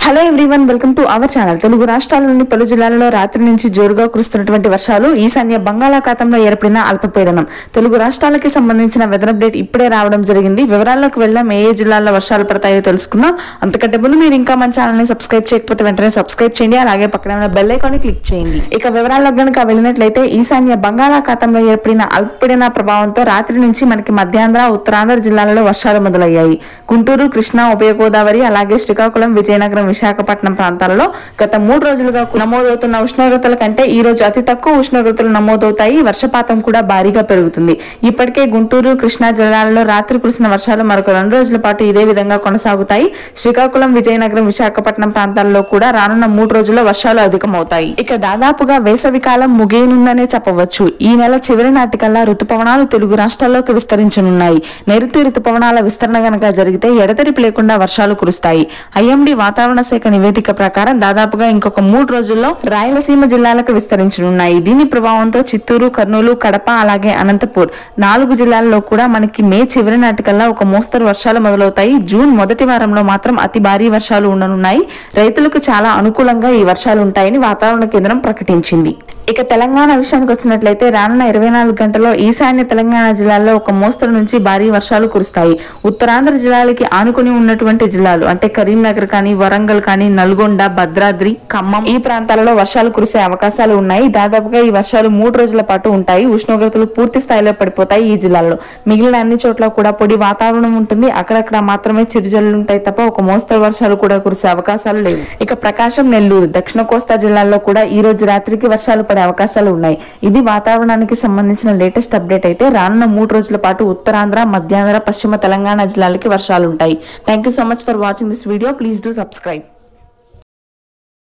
hello everyone welcome to our channel Telugu రాష్ట్రాలలోని పలు జిల్లాలలో రాత్రి నుంచి జోరుగా కురుస్తున్నటువంటి వర్షాలు ఈశాన్య బంగాళాఖాతంలో ఏర్పడిన అల్పపీడనం తెలుగు రాష్ట్రాలకి సంబంధించిన వెదర్ అప్డేట్ ఇప్పుడే రావడం జరిగింది వివరాల్లోకి వెళ్దాం ఏ ఏ జిల్లాల్లో వర్షాలు పడతాయో తెలుసుకుందాం అంతకంటే ముందు మీరు ఇంకా మన ఛానల్ ని సబ్స్క్రైబ్ చేయకపోతే వెంటనే సబ్స్క్రైబ్ చేయండి అలాగే పక్కన ఉన్న బెల్ ఐకాన్ క్లిక్ చేయండి ఇక వివరాల్లో గనుక వెళ్ళినట్లయితే ఈశాన్య బంగాళాఖాతంలో ఏర్పడిన అల్పపీడన ప్రభావంతో రాత్రి నుంచి మనకి మధ్యాంధ్ర ఉత్తరాంధ్ర జిల్లాలలో వర్షాలు మొదలయ్యాయి గుంటూరు కృష్ణా ఉభయ గోదావరి అలాగే శ్రీకాకుళం విజయనగరం విశాఖపట్నం ప్రాంతాలలో గత మూడు రోజులుగా నమోదవుతున్న ఉష్ణోగ్రతల కంటే ఈ రోజు అతి తక్కువ ఉష్ణోగ్రతలు నమోదవుతాయి వర్షపాతం కూడా భారీగా పెరుగుతుంది ఇప్పటికే గుంటూరు కృష్ణా జిల్లాలలో రాత్రి కురిసిన వర్షాలు మరొక రెండు రోజుల పాటు ఇదే విధంగా కొనసాగుతాయి శ్రీకాకుళం విజయనగరం విశాఖపట్నం ప్రాంతాల్లో కూడా రానున్న మూడు రోజుల్లో వర్షాలు అధికమవుతాయి ఇక దాదాపుగా వేసవి కాలం ముగియనుందనే చెప్పవచ్చు ఈ నెల చివరి నాటికల్లా రుతుపవనాలు తెలుగు రాష్ట్రాల్లోకి విస్తరించనున్నాయి నైరుతి రుతుపవనాల విస్తరణ గనక జరిగితే ఎడతెరిపి లేకుండా వర్షాలు కురుస్తాయి ఐఎండీ వాతావరణ శాఖ నివేదిక ప్రకారం దాదాపుగా ఇంకొక మూడు రోజుల్లో రాయలసీమ జిల్లాలకు విస్తరించనున్నాయి దీని ప్రభావంతో చిత్తూరు కర్నూలు కడప అలాగే అనంతపూర్ నాలుగు జిల్లాల్లో కూడా మనకి మే చివరి నాటికల్లా ఒక మోస్తరు వర్షాలు మొదలవుతాయి జూన్ మొదటి వారంలో మాత్రం అతి భారీ వర్షాలు ఉండనున్నాయి రైతులకు చాలా అనుకూలంగా ఈ వర్షాలు ఉంటాయని వాతావరణ కేంద్రం ప్రకటించింది ఇక తెలంగాణ విషయానికి వచ్చినట్లయితే రానున్న ఇరవై నాలుగు గంటల్లో ఈశాన్య తెలంగాణ జిల్లాల్లో ఒక మోస్తరు నుంచి భారీ వర్షాలు కురుస్తాయి ఉత్తరాంధ్ర జిల్లాలకి ఆనుకుని ఉన్నటువంటి జిల్లాలు అంటే కరీంనగర్ కానీ వరంగల్ కానీ నల్గొండ భద్రాద్రి ఖమ్మం ఈ ప్రాంతాలలో వర్షాలు కురిసే అవకాశాలు ఉన్నాయి దాదాపుగా ఈ వర్షాలు మూడు రోజుల పాటు ఉంటాయి ఉష్ణోగ్రతలు పూర్తి స్థాయిలో పడిపోతాయి ఈ జిల్లాల్లో మిగిలిన అన్ని చోట్ల కూడా పొడి వాతావరణం ఉంటుంది అక్కడక్కడ మాత్రమే చిరుజల్లు ఉంటాయి తప్ప ఒక మోస్తరు వర్షాలు కూడా కురిసే అవకాశాలు లేవు ఇక ప్రకాశం నెల్లూరు దక్షిణ కోస్తా జిల్లాల్లో కూడా ఈ రోజు రాత్రికి వర్షాలు పడే అవకాశాలు ఉన్నాయి ఇది వాతావరణానికి సంబంధించిన లేటెస్ట్ అప్డేట్ అయితే రానున్న మూడు రోజుల పాటు ఉత్తరాంధ్ర మధ్యాంధ్ర పశ్చిమ తెలంగాణ జిల్లాలకి వర్షాలు ఉంటాయి thank you so much for watching this video please do subscribe